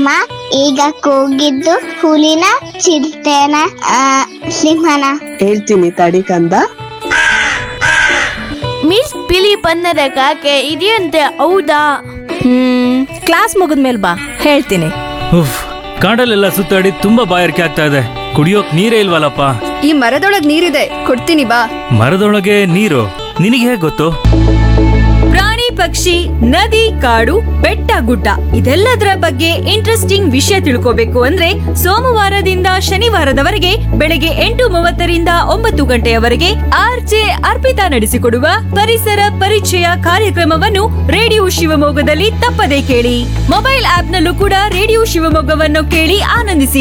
ಅಮ್ಮ ಈಗ ಕೂಗಿದ್ದು ಹುಲಿನ ಚಿರತೆನ ಆ, ಸಿಂಹನ ಹೇಳ್ತೀನಿ ತಡಿ ಕಂದ ಮಿಸ್ ಬಿಳಿ ಬಣ್ಣದ ಕಾಗೆ ಇದೆಯಂತೆ ಹೌದಾ ಹ್ಮ್ ಕ್ಲಾಸ್ ಮುಗಿದ್ಮೇಲೆ ಬಾ ಹೇಳ್ತೀನಿ ಉಫ್ ಕಾಡಲ್ಲೆಲ್ಲ ಸುತ್ತಾಡಿ ತುಂಬಾ ಬಾಯಾರಿಕೆ ಆಗ್ತಾ ಇದೆ ಕುಡಿಯೋಕ್ ನೀರೇ ಇಲ್ವಲ್ಲಪ್ಪ ಈ ಮರದೊಳಗ್ ನೀರಿದೆ ಕೊಡ್ತೀನಿ ಬಾ ಮರದೊಳಗೆ ನೀರು ನಿನಗೆ ಹೇಗೆ ಗೊತ್ತು ಪ್ರಾಣಿ ಪಕ್ಷಿ ನದಿ ಕಾಡು ಬೆಟ್ಟ ಗುಡ್ಡ ಇದೆಲ್ಲದರ ಬಗ್ಗೆ ಇಂಟ್ರೆಸ್ಟಿಂಗ್ ವಿಷಯ ತಿಳ್ಕೋಬೇಕು ಅಂದ್ರೆ ಸೋಮವಾರದಿಂದ ಶನಿವಾರದವರೆಗೆ ಬೆಳಗ್ಗೆ ಎಂಟು ಮೂವತ್ತರಿಂದ ಒಂಬತ್ತು ಗಂಟೆಯವರೆಗೆ ಆರ್ಜೆ ಅರ್ಪಿತಾ ನಡೆಸಿಕೊಡುವ ಪರಿಸರ ಪರಿಚಯ ಕಾರ್ಯಕ್ರಮವನ್ನು ರೇಡಿಯೋ ಶಿವಮೊಗ್ಗದಲ್ಲಿ ತಪ್ಪದೇ ಕೇಳಿ ಮೊಬೈಲ್ ಆಪ್ನಲ್ಲೂ ಕೂಡ ರೇಡಿಯೋ ಶಿವಮೊಗ್ಗವನ್ನು ಕೇಳಿ ಆನಂದಿಸಿ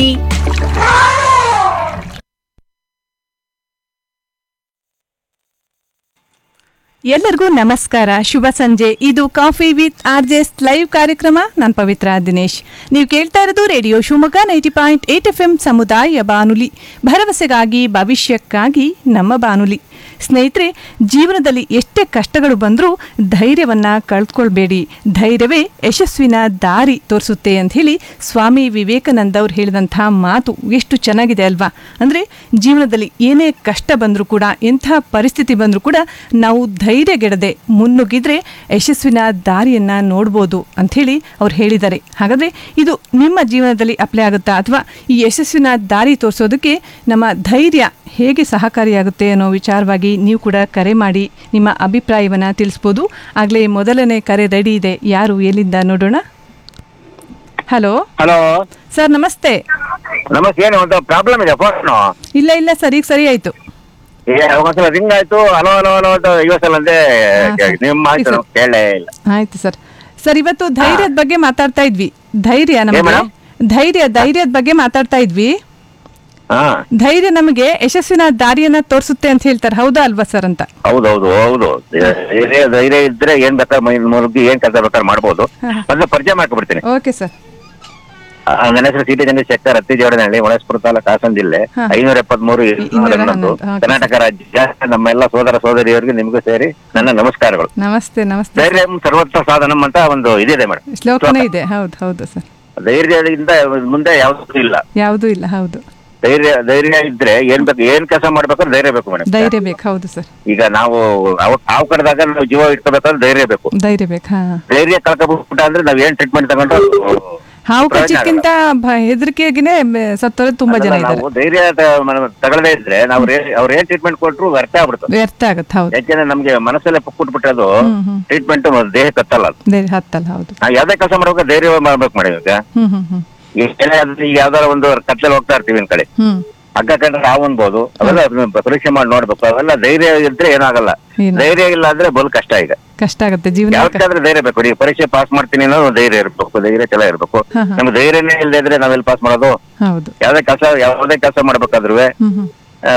ಎಲ್ಲರಿಗೂ ನಮಸ್ಕಾರ ಶುಭ ಸಂಜೆ ಇದು coffee with RJs live ಕಾರ್ಯಕ್ರಮ ನಾನು ಪವಿತ್ರ ದಿನೇಶ್ ನೀವು ಕೇಳ್ತಾ ಇರೋದು radio Shivamogga ninety point eight F M ಸಮುದಾಯ ಬಾನುಲಿ ಭರವಸೆಗಾಗಿ ಭವಿಷ್ಯಕ್ಕಾಗಿ ನಮ್ಮ ಬಾನುಲಿ ಸ್ನೇಹಿತರೆ ಜೀವನದಲ್ಲಿ ಎಷ್ಟೇ ಕಷ್ಟಗಳು ಬಂದರೂ ಧೈರ್ಯವನ್ನು ಕಳ್ಕೊಳ್ಬೇಡಿ ಧೈರ್ಯವೇ ಯಶಸ್ವಿನ ದಾರಿ ತೋರಿಸುತ್ತೆ ಅಂತ ಹೇಳಿ ಸ್ವಾಮಿ ವಿವೇಕಾನಂದ ಅವ್ರು ಹೇಳಿದಂಥ ಮಾತು ಎಷ್ಟು ಚೆನ್ನಾಗಿದೆ ಅಲ್ವಾ ಅಂದರೆ ಜೀವನದಲ್ಲಿ ಏನೇ ಕಷ್ಟ ಬಂದರೂ ಕೂಡ ಎಂಥ ಪರಿಸ್ಥಿತಿ ಬಂದರೂ ಕೂಡ ನಾವು ಧೈರ್ಯಗೆಡದೆ ಮುನ್ನುಗ್ಗಿದ್ರೆ ಯಶಸ್ವಿನ ದಾರಿಯನ್ನು ನೋಡ್ಬೋದು ಅಂಥೇಳಿ ಅವ್ರು ಹೇಳಿದ್ದಾರೆ ಹಾಗಾದರೆ ಇದು ನಿಮ್ಮ ಜೀವನದಲ್ಲಿ ಅಪ್ಲೈ ಆಗುತ್ತಾ ಅಥವಾ ಈ ಯಶಸ್ವಿನ ದಾರಿ ತೋರಿಸೋದಕ್ಕೆ ನಮ್ಮ ಧೈರ್ಯ ಹೇಗೆ ಸಹಕಾರಿಯಾಗುತ್ತೆ ಅನ್ನೋ ವಿಚಾರವಾಗಿ ನೀವು ಕೂಡ ಕರೆ ಮಾಡಿ ನಿಮ್ಮ ಅಭಿಪ್ರಾಯವನ್ನು ತಿಳಿಸ್ಬೋದು ಆಗಲೇ ಮೊದಲನೇ ಕರೆ ರೆಡಿ ಇದೆ ಯಾರು ಎಲ್ಲಿಂದ ನೋಡೋಣ ಹಲೋ ಹಲೋ ಸರ್ ನಮಸ್ತೆ ನಮಸ್ತೆ ಏನು ಒಂದು ಪ್ರಾಬ್ಲಮ್ ಇದೆ ಫೋನ್ ಇಲ್ಲ ಇಲ್ಲ ಸರಿ ಸರಿ ಆಯಿತು ಒಂದ್ಸಲ ರಿಂಗ್ ಆಯ್ತು ಹಲೋ ಹಲೋ ಹಲೋ ಅಂತ ಐವತ್ತು ಸಲ ಅಂದೆ ಹಾ, ಸರ್. ನಿಮ್ಮ ಮಾಹಿತಿ ಸರ್. ನಮ್ಗೆ ಕೇಳಲೇ ಇಲ್ಲ ಆಯ್ತು ಸರ್ ಸರ್ ಇವತ್ತು ಧೈರ್ಯದ ಬಗ್ಗೆ ಮಾತಾಡ್ತಾ ಇದ್ವಿ ಧೈರ್ಯ ನಮಗೆ ಮೇಡಮ್? ಧೈರ್ಯ ಧೈರ್ಯದ ಬಗ್ಗೆ ಮಾತಾಡ್ತಾ ಇದ್ವಿ ಹಾ ಧೈರ್ಯ ನಮಗೆ ಯಶಸ್ವಿನ ದಾರಿಯನ್ನ ತೋರಿಸುತ್ತೆ ಅಂತ ಹೇಳ್ತಾರೆ ಹೌದಾ ಅಲ್ವಾ ಸರ್ ಅಂತ ಹೌದೌದು ಹೌದು ಧೈರ್ಯ ಧೈರ್ಯ ಇದ್ರೆ ಏನ್ ಬೇಕಾದ್ರೆ ಮೈ ಮುರುಗಿ ಏನ್ ಕೆಲಸ ಬೇಕಾದ್ರೆ ಮಾಡ್ಬೋದು ಹಾ, ಹಾ. ಮೊದಲು ಪರಿಚಯ ಮಾಡ್ಕೊಬಿಡ್ತೀನಿ ಓಕೆ ಸರ್ ಆ, ನನ್ನ ಹೆಸರು ಸಿಟಿ ಚಂದ್ರಶೇಖರ್ ಹತ್ತಿಜೋಡನಹಳ್ಳಿ ಹೊಳಸ್ಪುರ ತಾಲೂಕು ಹಾಸನ ಜಿಲ್ಲೆ ಹಾ. ಐನೂರ ಎಪ್ಪತ್ಮೂರು ಇನ್ನೂರ ಹನ್ನೊಂದು ಹನ್ನೊಂದು, ಓಕೆ. ಕರ್ನಾಟಕ ರಾಜ್ಯ ನಮ್ಮೆಲ್ಲ ಸೋದರ ಸೋದರಿಯವರಿಗೆ ನಿಮಗೂ ಸೇರಿ ನನ್ನ ನಮಸ್ಕಾರಗಳು ನಮಸ್ತೆ ನಮಸ್ತೆ ಧೈರ್ಯ ಸರ್ವೋತ್ತ ಸಾಧನಂ ಅಂತ ಒಂದು ಇದಿದೆ ಮೇಡಮ್ ಶ್ಲೋಕನೇ ಇದೆ ಹೌದು ಹೌದು ಸರ್ ಧೈರ್ಯದಿಂದ ಮುಂದೆ ಯಾವ್ದು ಇಲ್ಲ ಯಾವುದೂ ಇಲ್ಲ ಹೌದು ಧೈರ್ಯ ಧೈರ್ಯ ಇದ್ರೆ ಏನ್ ಬೇಕು ಏನ್ ಕೆಲಸ ಮಾಡ್ಬೇಕಾದ್ರೆ ಧೈರ್ಯ ಬೇಕು ಮೇಡಮ್ ಧೈರ್ಯ ಬೇಕು ಹೌದು ಸರ್ ಈಗ ನಾವು ಅವ- ಹಾವು ಕಡ್ದಾಗ ನಾವು ಜೀವ ಇಟ್ಕೋಬೇಕಾದ್ರೆ ಧೈರ್ಯ ಬೇಕು ಧೈರ್ಯ ಬೇಕು ಹಾ ಧೈರ್ಯ ಕಳ್ಕೊಬಿಟ್ಟ ಅಂದ್ರೆ ನಾವ್ ಏನ್ ಟ್ರೀಟ್ಮೆಂಟ್ ತಗೊಂಡು ಹಾವು ಪ್ರಯೋಜನ ಕಚ್ಚಿದ್ಕಿಂತ ಹೆದರಿಕೆಗಿನೇ ಸತ್ತೋರು ತುಂಬಾ ಜನ ಆಗಲ್ಲ. ಇದ್ದಾರೆ ನಾವು ಧೈರ್ಯ ತ- ಮ- ತಗೊಳ್ಳದೇ ಇದ್ರೆ ನಾವು ಅವ್ರು ಏನ್ ಟ್ರೀಟ್ಮೆಂಟ್ ಕೊಟ್ರು ವ್ಯರ್ಥ ಆಗ್ಬಿಡ್ತದೆ ವ್ಯರ್ಥ ಆಗತ್ತೆ ಹೌದು ಯಾಕೆಂದ್ರೆ ನಮ್ಗೆ ಮನಸ್ಸಲ್ಲೇ ಪುಕ್ಬಿಟ್ಬಿಟ್ರೆ ಅದು ಹ್ಮ್ ಹ್ಮ್ ಟ್ರೀಟ್ಮೆಂಟ್ ದೇಹಕ್ಕೆ ಹತ್ತಲ್ಲ ಅದು ಧೈರ್ಯ ಹತ್ತಲ್ಲ ಹೌದು ನಾವ್ ಯಾವ್ದೇ ಕೆಲಸ ಮಾಡ್ಬೇಕು ಧೈರ್ಯ ಮಾಡ್ಬೇಕು ಮೇಡಮ್ ಈಗ ಹ್ಮ್ ಹ್ಮ್ ಹ್ಮ್ ಈಗ ಏನೇ ಆದ್ರೂ ಈಗ ಯಾವ್ದಾರ ಒಂದು ಕತ್ತಲೆ ಹೋಗ್ತಾ ಇರ್ತೀವಿ ಒಂದ್ ಕಡೆ ಹ್ಮ್ ಹಗ್ಗ ಕಂಡ್ರೆ ಹಾವು ಅನ್ಬೋದು ಅವೆಲ್ಲ ಪರೀಕ್ಷೆ ಮಾಡಿ ನೋಡ್ಬೇಕು ಅವೆಲ್ಲ ಧೈರ್ಯ ಇದ್ರೆ ಏನಾಗಲ್ಲ ಏನು? ಧೈರ್ಯ ಇಲ್ಲ ಅಂದ್ರೆ ಬಲ್ ಕಷ್ಟ ಈಗ ಕಷ್ಟ ಆಗುತ್ತೆ ಜೀವನ ಯಾವ್ದಾದ್ರೆ ಧೈರ್ಯ ಬೇಕು ಈಗ ಪರೀಕ್ಷೆ ಪಾಸ್ ಮಾಡ್ತೀನಿ ಅನ್ನೋ ಒಂದು ಧೈರ್ಯ ಇರ್ಬೇಕು ಧೈರ್ಯ ಛಲ ಇರ್ಬೇಕು ಹಾ, ಹಾ. ನಮ್ಗೆ ಧೈರ್ಯನೇ ಇಲ್ಲದೆ ಇದ್ರೆ ನಾವೆಲ್ಲಿ ಪಾಸ್ ಮಾಡೋದು ಹೌದು ಯಾವ್ದೇ ಕೆಲಸ ಯಾವ್ದೇ ಕೆಲಸ ಮಾಡ್ಬೇಕಾದ್ರೂ ಹ್ಮ್ ಹ್ಮ್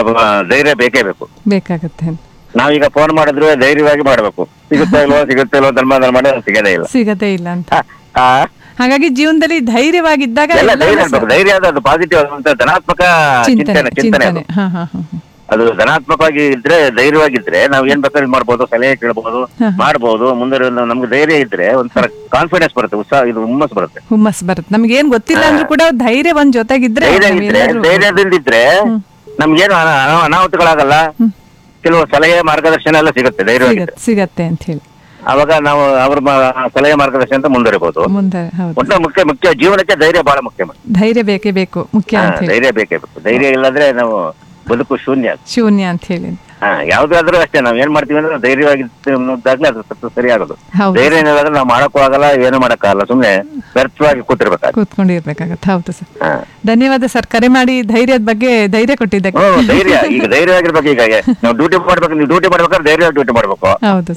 ಧೈರ್ಯ ಬೇಕೇ ಬೇಕು ಬೇಕಾಗತ್ತೆ ನಾವೀಗ ಫೋನ್ ಮಾಡಿದ್ರು ಧೈರ್ಯವಾಗಿ ಮಾಡ್ಬೇಕು ಸಿಗುತ್ತಾ ಇಲ್ವೋ ಸಿಗುತ್ತಾ ಇಲ್ವೋ ಧರ್ಮ ಮಾಡಿ ಸಿಗದೇ ಇಲ್ಲ ಸಿಗದೇ ಇಲ್ಲ ಅಂತ ಆ, ಹಾಗಾಗಿ ಜೀವನದಲ್ಲಿ ಧೈರ್ಯವಾಗಿದ್ದಾಗ ಎಲ್ಲ ಎಲ್ಲವೂ ಧೈರ್ಯ ಸ- ಇರ್ಬೇಕು ಧೈರ್ಯ ಅದು ಅದು ಪಾಸಿಟಿವ್ ಅಂತ ಧನಾತ್ಮಕ ಚಿಂತನೆ ಚಿಂತನೆ ಚಿಂತನೆ ಚಿಂತನೆ ಅದು. ಹಾ ಹಾ ಹಾ ಹಾ. ಅದು ಧನಾತ್ಮಕವಾಗಿ ಇದ್ರೆ ಧೈರ್ಯವಾಗಿದ್ರೆ ನಾವ್ ಏನ್ ಬೇಕಾದ್ರೆ ಮಾಡ್ಬೋದು ಸಲಹೆ ಕೇಳ್ಬೋದು ಹಾ, ಹಾ. ಮಾಡ್ಬೋದು ಮುಂದೆ ನಮ್ಗೆ ಧೈರ್ಯ ಇದ್ರೆ ಒಂಥರ ಕಾನ್ಫಿಡೆನ್ಸ್ ಬರುತ್ತೆ ಉತ್ಸಾಹ ಇದು ಹುಮ್ಮಸ್ ಬರುತ್ತೆ ಹುಮ್ಮಸ್ ಬರುತ್ತೆ ನಮ್ಗೆ ಏನ್ ಗೊತ್ತಿಲ್ಲ ಅಂದ್ರೂ ಕೂಡ ಧೈರ್ಯ ಒಂದ್ ಜೊತೆಗಿದ್ರೆ ಧೈರ್ಯ ನಾವ್ ಇದ್ರೆ ಎಲ್ಲಾದ್ರೂ- ಧೈರ್ಯದಿಂದ ಇದ್ರೆ ನಮ್ಗೇನು ಅನ- ಅನ- ಅನಾಹುತಗಳಾಗಲ್ಲ ಕೆಲವು ಸಲಹೆ ಮಾರ್ಗದರ್ಶನ ಎಲ್ಲ ಸಿಗುತ್ತೆ ಧೈರ್ಯವಾಗಿದ್ರೆ ಸಿಗತ್ತೆ ಸಿಗತ್ತೆ ಅಂತ ಹೇಳಿ ಅವಾಗ ನಾವು ಅವ್ರ ಮ- ಸಲಹೆ ಮಾರ್ಗದರ್ಶನ ಅಂತ ಮುಂದುವರಿಬಹುದು ಮುಂದೆ ಹೌದು ಒಟ್ಟು ಮುಖ್ಯ ಮುಖ್ಯ ಜೀವನಕ್ಕೆ ಧೈರ್ಯ ಬಹಳ ಮುಖ್ಯ ಮೇಡಮ್. ಧೈರ್ಯ ಬೇಕೇ ಬೇಕು ಮುಖ್ಯ ಹಾ, ಅಂತ ಹೇಳಿ ಧೈರ್ಯ ಬೇಕೇ ಬೇಕು ಧೈರ್ಯ ಇಲ್ಲದ್ರೆ ನಾವು ಬದುಕು ಶೂನ್ಯ ಶೂನ್ಯ ಅಂತ ಹೇಳಿ ಹಾ ಯಾವ್ದಾದ್ರೂ ಅಷ್ಟೇ ನಾವ್ ಏನ್ ಮಾಡ್ತೀವಿ ಅಂದ್ರೆ ಧೈರ್ಯವಾಗಿದ್ದಾಗ್ಲೇ ಅದು ಸ್ವಲ್ಪ ಸರಿ ಆಗೋದು ಹೌದು. ಧೈರ್ಯ ಏನಿಲ್ಲ ನಾವು ಮಾಡಕ್ಕೂ ಆಗಲ್ಲ ಏನು ಮಾಡಕ್ಕಾಗಲ್ಲ ಸುಮ್ನೆ ವ್ಯರ್ಥವಾಗಿ ಕೂತಿರ್ಬೇಕಾಗ್ತದೆ ಕೂತ್ಕೊಂಡಿರ್ಬೇಕಾಗತ್ತೆ ಹೌದು ಸರ್ ಹಾ ಧನ್ಯವಾದ ಸರ್ ಕರೆ ಮಾಡಿ ಧೈರ್ಯದ ಬಗ್ಗೆ ಧೈರ್ಯ ಕೊಟ್ಟಿದ್ದಕ್ಕೆ ಹ್ಮ್ ಧೈರ್ಯ ಈಗ ಧೈರ್ಯವಾಗಿರ್ಬೇಕು ಈಗ ನಾವು ಡ್ಯೂಟಿ ಮಾಡ್ಬೇಕು ನೀವು ಡ್ಯೂಟಿ ಮಾಡ್ಬೇಕಾದ್ರೆ ಧೈರ್ಯ ಡ್ಯೂಟಿ ಮಾಡ್ಬೇಕು ಹೌದು